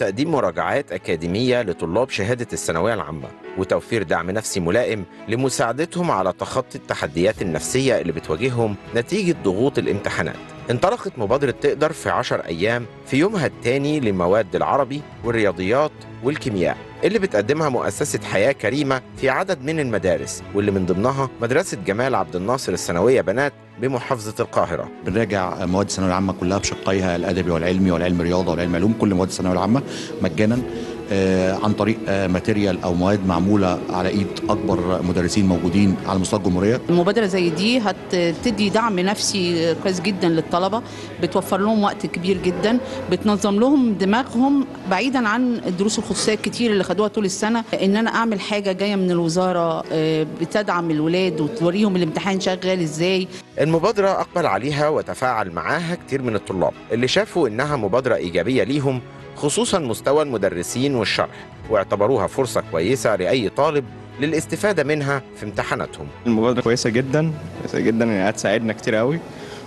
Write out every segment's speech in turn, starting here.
تقديم مراجعات أكاديمية لطلاب شهادة الثانوية العامة وتوفير دعم نفسي ملائم لمساعدتهم على تخطي التحديات النفسية اللي بتواجههم نتيجة ضغوط الامتحانات انطلقت مبادرة تقدر في عشر أيام في يومها الثاني لمواد العربي والرياضيات والكيمياء اللي بتقدمها مؤسسة حياة كريمة في عدد من المدارس واللي من ضمنها مدرسة جمال عبد الناصر الثانوية بنات بمحافظة القاهرة بنراجع مواد الثانويه العامه كلها بشقيها الادبي والعلمي والعلم رياضه والعلم علوم كل مواد الثانويه العامه مجانا آه، عن طريق آه، ماتيريال او مواد معموله على ايد اكبر مدرسين موجودين على مستوى الجمهوريه المبادرة زي دي هتدي دعم نفسي كويس جدا للطلبة بتوفر لهم وقت كبير جدا بتنظم لهم دماغهم بعيدا عن الدروس الخصوصية الكتير اللي خدوها طول السنة ان انا اعمل حاجة جاية من الوزارة آه، بتدعم الولاد وتوريهم الامتحان شغال ازاي المبادرة أقبل عليها وتفاعل معاها كتير من الطلاب اللي شافوا إنها مبادرة إيجابية ليهم خصوصا مستوى المدرسين والشرح واعتبروها فرصة كويسة لأي طالب للاستفادة منها في امتحاناتهم المبادرة كويسة جدا كويسة جدا يعني هتساعدنا كتير قوي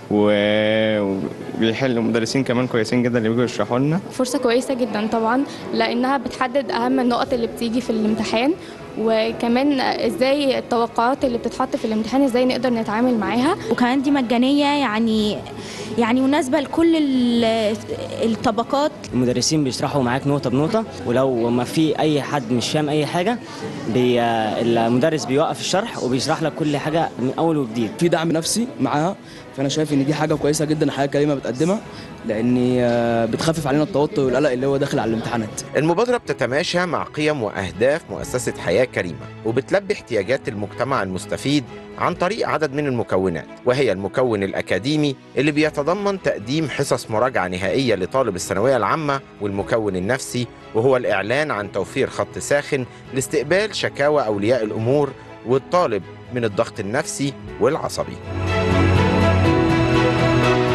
و- وبيحل المدرسين كمان كويسين جدا اللي بيجوا يشرحوا لنا فرصة كويسة جدا طبعا لأنها بتحدد أهم النقط اللي بتيجي في الامتحان وكمان ازاي التوقعات اللي بتتحط في الامتحان ازاي نقدر نتعامل معاها وكمان دي مجانية يعني يعني مناسبة لكل ال- الطبقات المدرسين بيشرحوا معاك نقطة بنقطة ولو ما في أي حد مش فاهم أي حاجة بي المدرس بيوقف الشرح وبيشرح لك كل حاجة من أول وجديد في دعم نفسي معاها فانا شايف ان دي حاجه كويسه جدا حياه كريمه بتقدمها لان آه، بتخفف علينا التوتر والقلق اللي هو داخل على الامتحانات المبادرة بتتماشى مع قيم وأهداف مؤسسة حياة كريمة وبتلبي احتياجات المجتمع المستفيد عن طريق عدد من المكونات وهي المكون الأكاديمي اللي بيتضمن تقديم حصص مراجعة نهائية لطالب الثانوية العامة والمكون النفسي وهو الإعلان عن توفير خط ساخن لاستقبال شكاوى أولياء الأمور والطالب من الضغط النفسي والعصبي